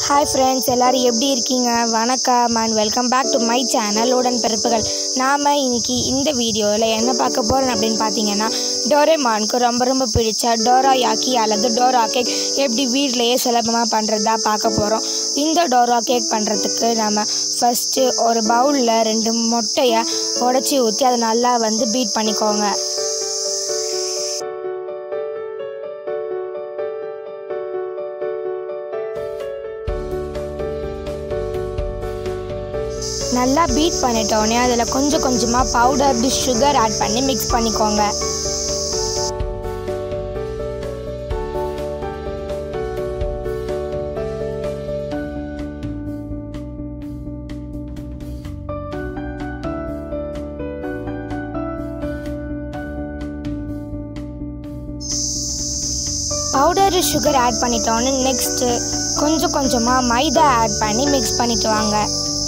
hi friends எல்லோரும் எப்படி இருக்கீங்க வணக்கம் and welcome back to my channel உடன் பிறப்புகள் நாம் இன்னைக்கு இந்த வீடியோவில் என்ன பார்க்க போகிறோம் அப்படின்னு பார்த்தீங்கன்னா டோரேமானுக்கு ரொம்ப ரொம்ப பிடிச்ச டோரா யாக்கி அல்லது டோரா கேக் எப்படி வீட்டிலையே சுலபமாக பண்ணுறதா பார்க்க போகிறோம் இந்த டோரா கேக் பண்ணுறதுக்கு நம்ம ஃபஸ்ட்டு ஒரு பவுலில் ரெண்டு முட்டையை உடச்சி ஊற்றி அதை நல்லா வந்து பீட் பண்ணிக்கோங்க நல்லா பீட் பண்ணிட்டோடனே அதில் கொஞ்சம் கொஞ்சமாக பவுடர்டு சுகர் ஆட் பண்ணி மிக்ஸ் பண்ணிக்கோங்க பவுடர் சுகர் ஆட் பண்ணிட்டோன்னு நெக்ஸ்ட்டு கொஞ்சம் கொஞ்சமாக மைதா ஆட் பண்ணி மிக்ஸ் பண்ணிட்டு வாங்க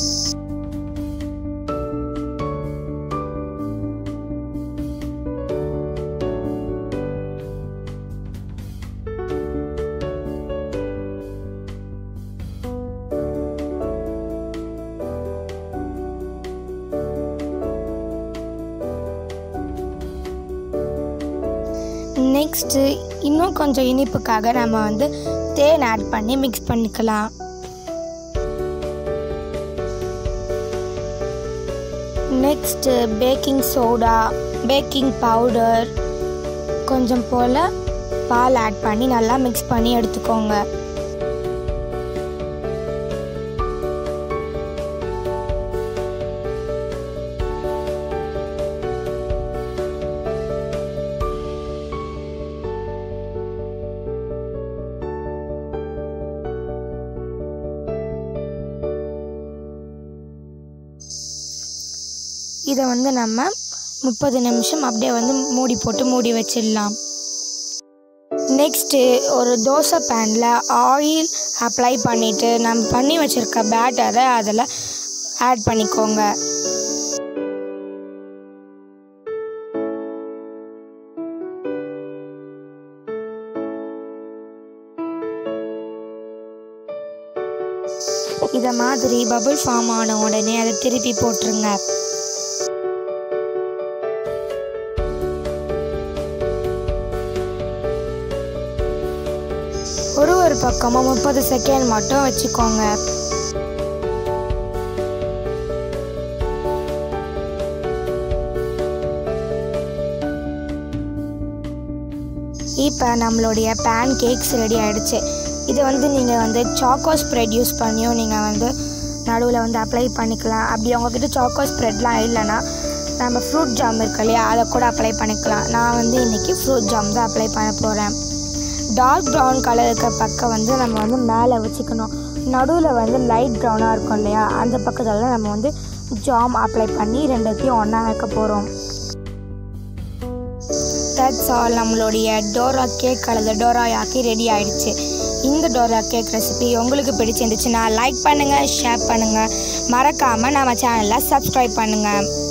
நெக்ஸ்ட்டு இன்னும் கொஞ்சம் இனிப்புக்காக நம்ம வந்து தேன் ஆட் பண்ணி மிக்ஸ் பண்ணிக்கலாம் next baking soda baking powder கொஞ்சம் போல் பால் ஆட் பண்ணி நல்லா மிக்ஸ் பண்ணி எடுத்துக்கோங்க இதை வந்து நம்ம முப்பது நிமிஷம் அப்படியே வந்து மூடி போட்டு மூடி வச்சிடலாம் நெக்ஸ்ட்டு ஒரு தோசை பேனில் ஆயில் அப்ளை பண்ணிவிட்டு நம்ம பண்ணி வச்சுருக்க பேட்டரை அதில் ஆட் பண்ணிக்கோங்க இதை மாதிரி பபுள் ஃபார்ம் ஆன உடனே அதை திருப்பி போட்டுருங்க ஒரு ஒரு பக்கமும் முப்பது செகண்ட் மட்டும் வச்சுக்கோங்க இப்போ நம்மளுடைய பேன் கேக்ஸ் ரெடி ஆகிடுச்சு இது வந்து நீங்கள் வந்து சாக்கோ ஸ்ப்ரெட் யூஸ் பண்ணியும் நீங்கள் வந்து நடுவில் வந்து அப்ளை பண்ணிக்கலாம் அப்படி உங்ககிட்ட சாக்கோ ஸ்ப்ரெட்லாம் இல்லைன்னா நம்ம ஃப்ரூட் ஜாம் இருக்கு இல்லையா அதை கூட அப்ளை பண்ணிக்கலாம் நான் வந்து இன்றைக்கி ஃப்ரூட் ஜாம் தான் அப்ளை பண்ண போகிறேன் டார்க் ப்ரௌன் கலர் இருக்க பக்கம் வந்து நம்ம வந்து மேலே வச்சுக்கணும் நடுவில் வந்து லைட் ப்ரௌனாக இருக்கும் இல்லையா அந்த பக்கத்தில் நம்ம வந்து ஜாம் அப்ளை பண்ணி ரெண்டுத்தையும் ஒன்றா வைக்க போகிறோம் தட்ஸ் ஆல் நம்மளுடைய டோரா கேக் அல்லது டோரா யாக்கி ரெடி ஆயிடுச்சு இந்த டோரா கேக் ரெசிபி உங்களுக்கு பிடிச்சிருந்துச்சுன்னா லைக் பண்ணுங்கள் ஷேர் பண்ணுங்கள் மறக்காமல் நம்ம சேனலை சப்ஸ்கிரைப் பண்ணுங்கள்